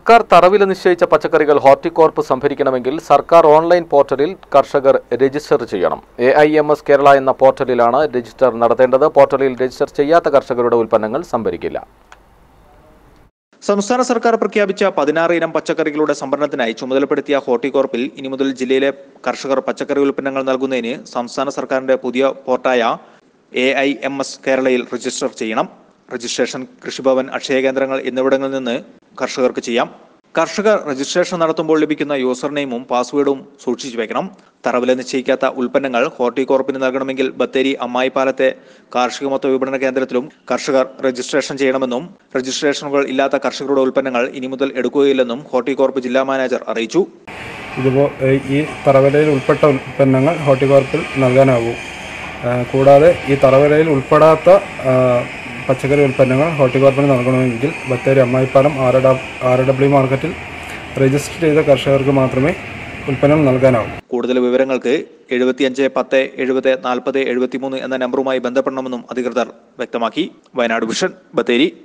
സർക്കാർ തറവില നിശ്ചയിച്ച പച്ചക്കറികൾ ഹോർട്ടികോർപ്പ് സംഭരിക്കണമെങ്കിൽ സർക്കാർ ഓൺലൈൻ പോർട്ടലിൽ കർഷകർ രജിസ്റ്റർ ചെയ്യണം A I M S Kerala എന്ന പോർട്ടലിലാണ് രജിസ്റ്റർ നടത്തേണ്ടത് പോർട്ടലിൽ രജിസ്റ്റർ ചെയ്യാത്ത കർഷകരുടെ ഉൽപ്പന്നങ്ങൾ സംഭരിക്കില്ല സംസ്ഥാന സർക്കാർ പ്രഖ്യാപിച്ച പതിനാറ് ഇനം പച്ചക്കറികളുടെ സംഭരണത്തിനായി ചുമതലപ്പെടുത്തിയ ഹോർട്ടികോർപ്പിൽ ഇനി മുതൽ ജില്ലയിലെ കർഷകർ പച്ചക്കറി ഉൽപ്പന്നങ്ങൾ നൽകുന്നതിന് സംസ്ഥാന സർക്കാരിന്റെ പുതിയ പോർട്ടായ എ ഐ എം എസ് കേരളയിൽ രജിസ്റ്റർ ചെയ്യണം രജിസ്ട്രേഷൻ കൃഷിഭവൻ അക്ഷയ കേന്ദ്രങ്ങൾ എന്നിവിടങ്ങളിൽ നിന്ന് കർഷകർക്ക് ചെയ്യാം കർഷകർ രജിസ്ട്രേഷൻ നടത്തുമ്പോൾ ലഭിക്കുന്ന യൂസർ നെയിമും പാസ്വേഡും സൂക്ഷിച്ചു വെക്കണം തറവില നിശ്ചയിക്കാത്ത ഉൽപ്പന്നങ്ങൾ ഹോർട്ടികോർപ്പിന് നൽകണമെങ്കിൽ ബത്തേരി അമ്മായിപ്പാലത്തെ കാർഷിക മൊത്ത വിപണന കേന്ദ്രത്തിലും കർഷകർ രജിസ്ട്രേഷൻ ചെയ്യണമെന്നും രജിസ്ട്രേഷനുകൾ ഇല്ലാത്ത കർഷകരുടെ ഉൽപ്പന്നങ്ങൾ ഇനി മുതൽ എടുക്കുകയില്ലെന്നും ഹോർട്ടികോർപ്പ് ജില്ലാ മാനേജർ അറിയിച്ചു ഇതുപോ ഈ തറവിലയിൽ ഉൾപ്പെട്ട ഉൽപ്പന്നങ്ങൾ ഹോർട്ടികോർപ്പിൽ നൽകാനാവും ആ, കൂടാതെ ഈ തറവിലയിൽ ഉൾപ്പെടാത്ത ആ, പച്ചക്കറി ഉൽപ്പന്നങ്ങൾ ഹോർട്ടികോർപ്പിന് നൽകണമെങ്കിൽ Bathery Ammayippalam R R W മാർക്കറ്റിൽ രജിസ്റ്റർ ചെയ്ത കർഷകർക്ക് മാത്രമേ ഉൽപ്പന്നം നൽകാനാവൂ കൂടുതൽ വിവരങ്ങൾക്ക് എഴുപത്തിയഞ്ച് പത്ത് എഴുപത് നാൽപ്പത് എഴുപത്തിമൂന്ന് എന്ന നമ്പറുമായി ബന്ധപ്പെടണമെന്നും അധികൃതർ വ്യക്തമാക്കി വയനാട് വിഷൻ ബത്തേരി